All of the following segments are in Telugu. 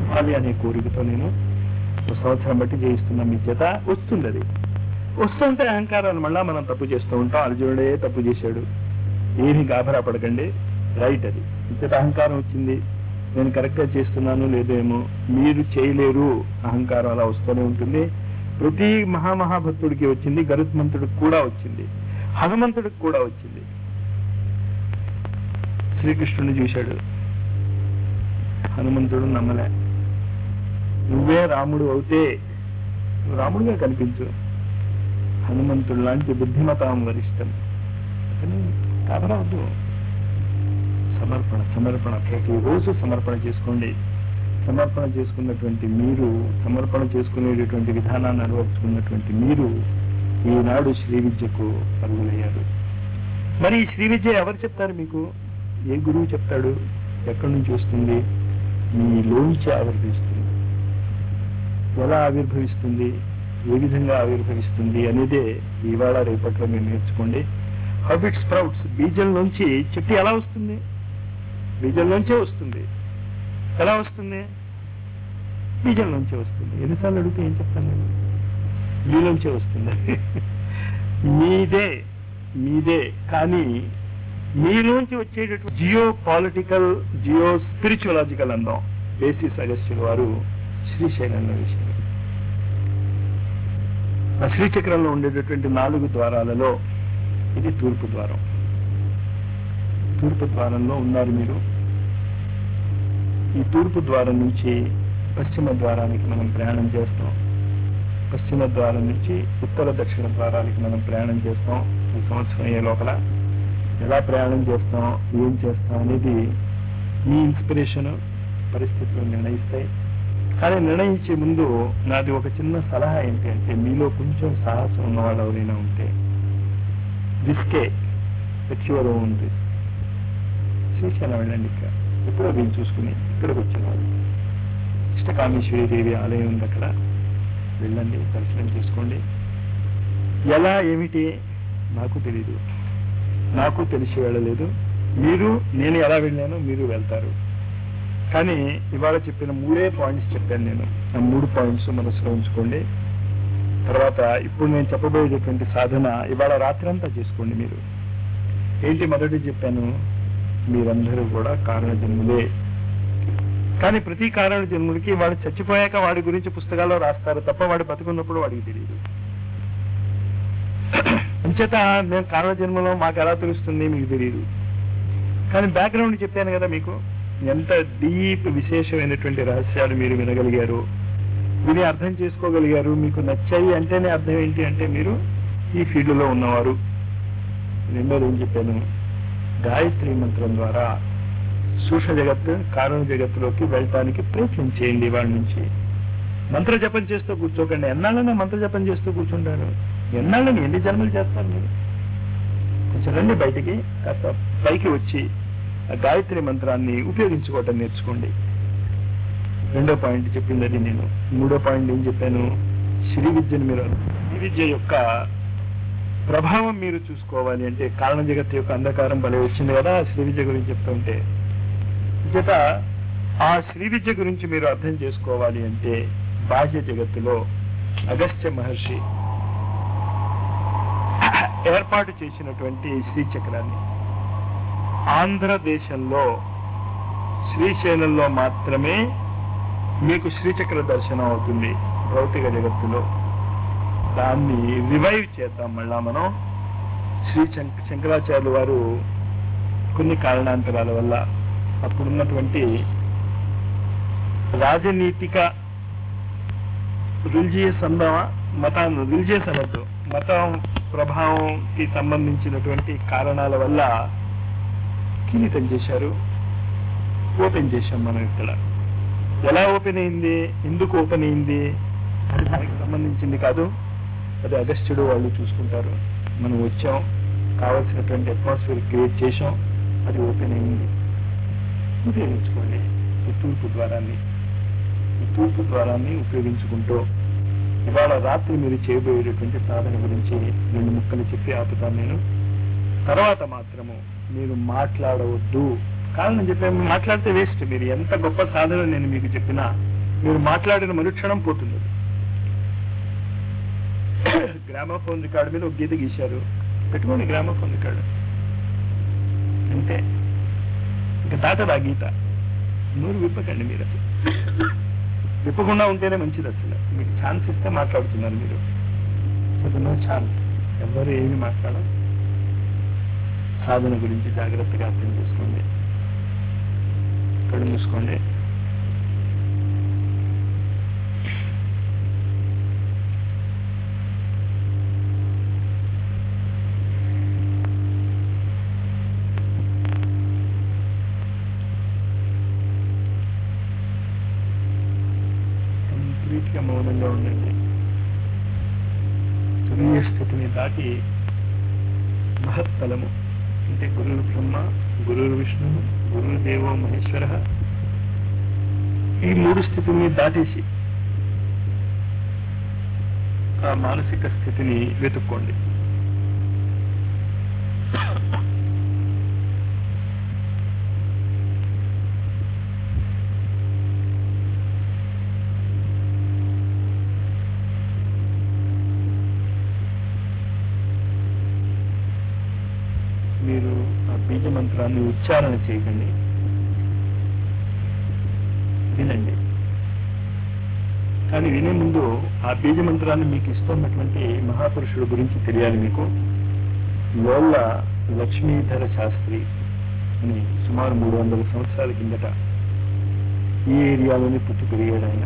చెప్పాలి అనే కోరికతో నేను ఒక సంవత్సరం బట్టి చేయిస్తున్నా మీ చేత వస్తుంది అది వస్తుంటే అహంకారాన్ని మళ్ళా మనం తప్పు చేస్తూ ఉంటాం అర్జునుడే తప్పు చేశాడు ఏమి గాభరా పడకండి రైట్ అది ఇంతట అహంకారం వచ్చింది నేను కరెక్ట్ గా చేస్తున్నాను లేదేమో మీరు చేయలేరు అహంకారం అలా వస్తూనే ఉంటుంది ప్రతి మహామహాభక్తుడికి వచ్చింది గరుత్మంతుడికి కూడా వచ్చింది హనుమంతుడికి కూడా వచ్చింది శ్రీకృష్ణుని చూశాడు హనుమంతుడు నమ్మలే నువ్వే రాముడు అవుతే నువ్వు రాముడిగా కనిపించు హనుమంతుడు లాంటి బుద్ధిమతాం వరిష్టం కానీ కాబరావద్దు సమర్పణ సమర్పణ ప్రతిరోజు సమర్పణ చేసుకోండి సమర్పణ చేసుకున్నటువంటి మీరు సమర్పణ చేసుకునేటటువంటి విధానాన్ని అనువర్చుకున్నటువంటి మీరు ఈనాడు శ్రీ విద్యకు పరుగులయ్యారు మరి ఈ శ్రీ విద్య ఎవరు చెప్తారు మీకు ఏ గురువు చెప్తాడు ఎక్కడి నుంచి వస్తుంది మీలోంచి ఆవిర్భవిస్తుంది ఎలా ఆవిర్భవిస్తుంది ఏ విధంగా ఆవిర్భవిస్తుంది అనేదే ఇవాళ రేపట్లో మీరు నేర్చుకోండి హాబిట్ స్ప్రౌట్స్ బీజంలోంచి చెట్టు ఎలా వస్తుంది బీజంలోంచే వస్తుంది ఎలా వస్తుంది బీజంలోంచే వస్తుంది ఎన్నిసార్లు అడిగితే ఏం చెప్తాను నేను మీలోంచే వస్తుంది మీదే మీదే కానీ మీలోంచి వచ్చేటటువంటి జియో పాలిటికల్ జియో స్పిరిచువలాజికల్ అందాం బేసిస్ అగస్త్యుల వారు శ్రీశైలంలో విషయం ఆ శ్రీచక్రంలో ఉండేటటువంటి నాలుగు ద్వారాలలో ఇది తూర్పు ద్వారం తూర్పు ద్వారంలో ఉన్నారు మీరు ఈ తూర్పు ద్వారం నుంచి పశ్చిమ ద్వారానికి మనం ప్రయాణం చేస్తాం పశ్చిమ ద్వారం నుంచి ఉత్తర దక్షిణ ద్వారానికి మనం ప్రయాణం చేస్తాం ఈ సంవత్సరం అయ్యే లోపల ఎలా ప్రయాణం చేస్తాం ఏం చేస్తాం అనేది మీ ఇన్స్పిరేషన్ పరిస్థితులు నిర్ణయిస్తాయి కానీ నిర్ణయించే ముందు నాది ఒక చిన్న సలహా ఏంటి అంటే మీలో కొంచెం సాహసం ఉన్న వాళ్ళు ఎవరైనా ఉంటే రిస్కే సెక్యూర్ ఓన్ రిస్క్ శ్రీశైలం వెళ్ళండి ఇక్కడ ఎప్పుడో వీలు చూసుకుని ఇక్కడికి వచ్చిన వాళ్ళు ఇష్టకామేశ్వరి దేవి ఆలయం ఉంది అక్కడ వెళ్ళండి దర్శనం చేసుకోండి ఎలా ఏమిటి నాకు తెలీదు నాకు తెలిసి వెళ్ళలేదు మీరు నేను ఎలా వెళ్ళానో మీరు వెళ్తారు కానీ ఇవాళ చెప్పిన మూడే పాయింట్స్ చెప్పాను నేను ఆ మూడు పాయింట్స్ మనసులో ఉంచుకోండి తర్వాత ఇప్పుడు నేను చెప్పబోయేటటువంటి సాధన ఇవాళ రాత్రి అంతా చేసుకోండి మీరు ఏంటి మొదటి చెప్పాను మీరందరూ కూడా కారణ జన్ములే కానీ ప్రతి కారణ జన్ముడికి వాడు చచ్చిపోయాక వాడి గురించి పుస్తకాల్లో రాస్తారు తప్ప వాడు బతుకున్నప్పుడు వాడికి తెలియదు అంచేత నేను కారణ జన్మలో మాకు ఎలా తెలుస్తుంది మీకు తెలియదు కానీ బ్యాక్గ్రౌండ్ చెప్పాను కదా మీకు ఎంత డీప్ విశేషమైనటువంటి రహస్యాలు మీరు వినగలిగారు విని అర్థం చేసుకోగలిగారు మీకు నచ్చాయి అంటేనే అర్థం ఏంటి అంటే మీరు ఈ ఫీల్డ్లో ఉన్నవారు రెండోది ఏం చెప్పాను గాయత్రి మంత్రం ద్వారా సూక్ష్మ జగత్ కారణ జగత్తులోకి వెళ్ళటానికి ప్రయత్నం చేయండి వాడి నుంచి మంత్ర జపం చేస్తూ కూర్చోకండి ఎన్నాళ్ళనే మంత్ర జపం చేస్తూ కూర్చుంటారు ఎన్నాళ్ళని ఎన్ని జన్మలు చేస్తారు మీరు కొంచెం రండి బయటికి కాస్త పైకి వచ్చి ఆ గాయత్రి మంత్రాన్ని ఉపయోగించుకోవటం నేర్చుకోండి రెండో పాయింట్ చెప్పింది అది నేను మూడో పాయింట్ ఏం చెప్పాను శ్రీ విద్యను మీరు శ్రీ విద్య యొక్క ప్రభావం మీరు చూసుకోవాలి అంటే కారణ జగత్ యొక్క అంధకారం భలే వచ్చింది కదా ఆ శ్రీ విద్య గురించి చెప్తుంటే చేత ఆ శ్రీ విద్య గురించి మీరు అర్థం చేసుకోవాలి అంటే బాహ్య జగత్తులో అగస్త్య మహర్షి ఏర్పాటు చేసినటువంటి శ్రీచక్రాన్ని ఆంధ్రదేశంలో శ్రీశైలంలో మాత్రమే మీకు శ్రీచక్ర దర్శనం అవుతుంది భౌతిక జగత్తులో దాన్ని రివైవ్ చేద్దాం మళ్ళా మనం శ్రీ శంక- శంకరాచార్యులు వారు కొన్ని కారణాంతరాల వల్ల అప్పుడున్నటువంటి రాజనీతిక రిలిజియస్ అందామా మతాన్ని రిలిజియస్ అనొద్దు మతం ప్రభావంకి సంబంధించినటువంటి కారణాల వల్ల కిరీటం చేశారు ఓపెన్ చేశాం మనం ఇక్కడ ఎలా ఓపెన్ అయింది ఎందుకు ఓపెన్ అయింది అది మనకి సంబంధించింది కాదు అది అగస్త్యుడు వాళ్ళు చూసుకుంటారు మనం వచ్చాం కావలసినటువంటి అట్మాస్ఫియర్ క్రియేట్ చేశాం అది ఓపెన్ అయింది ఉపయోగించుకోండి ఈ తూర్పు ద్వారాన్ని ఈ తూర్పు ద్వారాన్ని ఉపయోగించుకుంటూ ఇవాళ రాత్రి మీరు చేయబోయేటటువంటి సాధన గురించి రెండు ముక్కలు చెప్పి ఆపుతాను నేను తర్వాత మాత్రము మీరు మాట్లాడవద్దు కారణం చెప్పే మాట్లాడితే వేస్ట్ మీరు ఎంత గొప్ప సాధన నేను మీకు చెప్పినా మీరు మాట్లాడిన మరుక్షణం పోతుంది గ్రామోఫోన్ రికార్డు మీద ఒక గీత గీశారు పెట్టుకోండి గ్రామోఫోన్ రికార్డు అంతే ఇంకా దాటదు ఆ గీత నూరు విప్పకండి మీరు అసలు విప్పకుండా ఉంటేనే మంచిది అసలు మీకు ఛాన్స్ ఇస్తే మాట్లాడుతున్నారు మీరు నో ఛాన్స్ ఎవరు ఏమి మాట్లాడరు సాధన గురించి జాగ్రత్తగా అర్థం చేసుకోండి కళ్ళు మూసుకోండి కంప్లీట్ గా మౌనంగా ఉండండి తురీయ స్థితిని దాటి మహత్తలము అంటే గురువు బ్రహ్మ గురువు విష్ణు గురువు దేవో మహేశ్వర ఈ మూడు స్థితిని దాటేసి ఆ మానసిక స్థితిని వెతుక్కోండి మీరు ఆ బీజ మంత్రాన్ని ఉచ్చారణ చేయకండి వినండి కానీ వినే ముందు ఆ బీజ మంత్రాన్ని మీకు ఇస్తున్నటువంటి మహాపురుషుడు గురించి తెలియాలి మీకు లోళ్ళ లక్ష్మీధర శాస్త్రి అని సుమారు మూడు వందల సంవత్సరాల కిందట ఈ ఏరియాలోనే పుట్టి పెరిగాడు ఆయన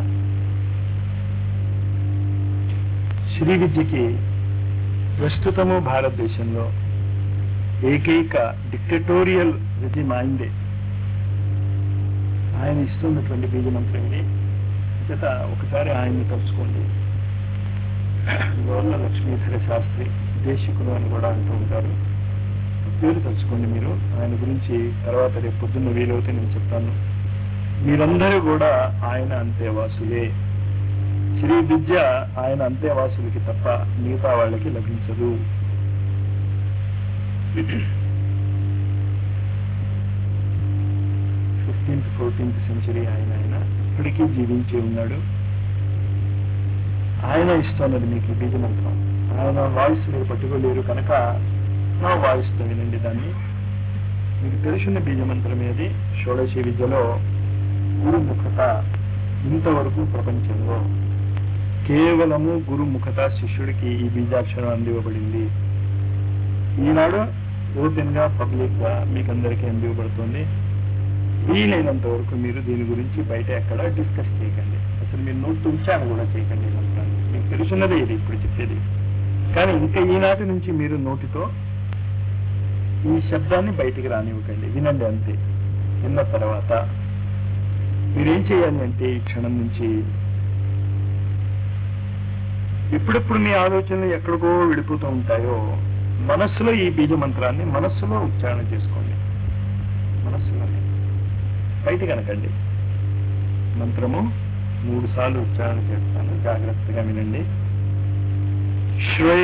శ్రీ విద్యకి ప్రస్తుతము భారతదేశంలో ఏకైక డిక్టటోరియల్ రిజిమ్ ఆయనదే ఆయన ఇస్తున్నటువంటి బీజ మంత్రం ఇది చేత ఒకసారి ఆయన్ని తలుచుకోండి గోర్ల లక్ష్మీధర శాస్త్రి దేశికులు అని కూడా అంటూ ఉంటారు పేరు తలుచుకోండి మీరు ఆయన గురించి తర్వాత రేపు పొద్దున్న వీలవుతే నేను చెప్తాను మీరందరూ కూడా ఆయన అంతేవాసులే శ్రీ విద్య ఆయన అంతేవాసులకి తప్ప మిగతా వాళ్ళకి లభించదు ఫిఫ్టీన్త్ ఫోర్టీన్త్ సెంచరీ ఆయన ఆయన ఇప్పటికీ జీవించి ఉన్నాడు ఆయన ఇస్తున్నది మీకు ఈ బీజ మంత్రం ఆయన వాయిస్ మీరు పట్టుకోలేరు కనుక నా వాయిస్తో వినండి దాన్ని మీకు తెలిసిన బీజ మంత్రం ఏది షోడశి విద్యలో గురుముఖత ఇంతవరకు ప్రపంచంలో కేవలము గురుముఖత శిష్యుడికి ఈ బీజాక్షరం అందివ్వబడింది ఈనాడు ఓపెన్ గా పబ్లిక్ గా మీకు అందరికీ అందివ్వబడుతుంది వీలైనంత వరకు మీరు దీని గురించి బయట ఎక్కడ డిస్కస్ చేయకండి అసలు మీరు నోట్ ఉంచాను కూడా చేయకండి ఈ మంత్రాన్ని మీకు తెలుసున్నదే ఇది ఇప్పుడు చెప్పేది కానీ ఇంకా ఈనాటి నుంచి మీరు నోటితో ఈ శబ్దాన్ని బయటికి రానివ్వకండి వినండి అంతే విన్న తర్వాత మీరేం చేయాలి అంటే ఈ క్షణం నుంచి ఎప్పుడెప్పుడు మీ ఆలోచనలు ఎక్కడికో విడిపోతూ ఉంటాయో మనస్సులో ఈ బీజ మంత్రాన్ని మనస్సులో ఉచ్చారణ చేసుకోండి మనస్సులోనే బయట కనకండి మంత్రము మూడు సార్లు ఉచ్చారణ చేస్తాను జాగ్రత్తగా వినండి శ్వై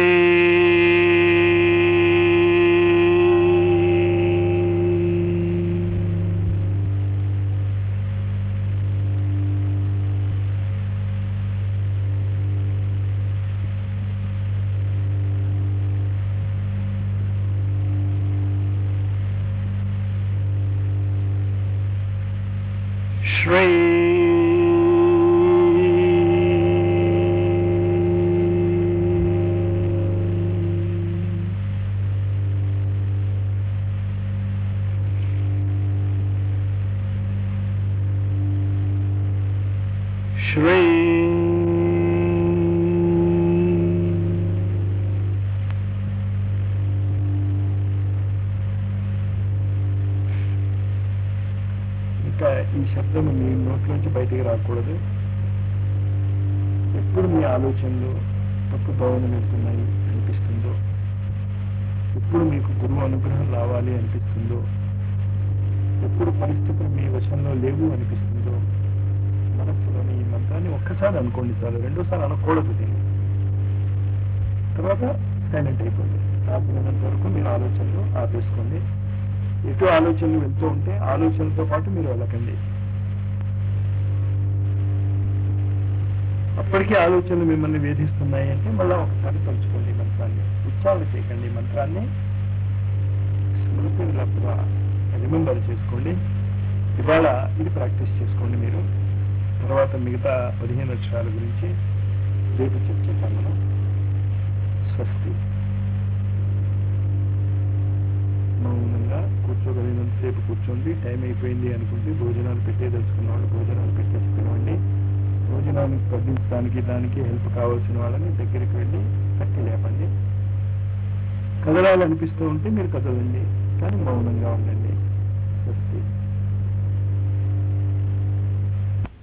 శ్రీ శ్రీ ఇంకా ఈ శబ్దం మీ నోట్లోంచి బయటికి రాకూడదు ఎప్పుడు మీ ఆలోచనలు తప్పు భావన వెళ్తున్నాయి అనిపిస్తుందో ఎప్పుడు మీకు గురువు అనుగ్రహం రావాలి అనిపిస్తుందో ఎప్పుడు పరిస్థితులు మీ వశంలో లేవు అనిపిస్తుందో మనస్సులోని ఈ మంత్రాన్ని ఒక్కసారి అనుకోండి చాలు రెండోసారి అనకూడదు దీన్ని తర్వాత సైలెంట్ అయిపోండి సాధ్యమైనంత వరకు మీరు ఆలోచనలు ఆపేసుకోండి ఎటు ఆలోచనలు వెళ్తూ ఉంటే ఆలోచనలతో పాటు మీరు వెళ్ళకండి అప్పటికీ ఆలోచనలు మిమ్మల్ని వేధిస్తున్నాయి అంటే మళ్ళీ ఒకసారి తలుచుకోండి ఈ మంత్రాన్ని ఉచ్చారణ చేయకండి ఈ మంత్రాన్ని స్మృతి రిమెంబర్ చేసుకోండి ఇవాళ ఇది ప్రాక్టీస్ చేసుకోండి మీరు తర్వాత మిగతా పదిహేను అక్షరాల గురించి రేపు చర్చిద్దాం మనం స్వస్తి మౌనంగా కూర్చోగలిగినంతసేపు కూర్చోండి టైం అయిపోయింది అనుకుంటే భోజనాలు పెట్టేదలుచుకున్న వాళ్ళు భోజనాలు పెట్టేసి పిలవండి భోజనాన్ని వడ్డించడానికి దానికి హెల్ప్ కావాల్సిన వాళ్ళని దగ్గరికి వెళ్ళి తట్టి లేపండి కదలాలనిపిస్తూ ఉంటే మీరు కదలండి కానీ మౌనంగా ఉండండి స్వస్తి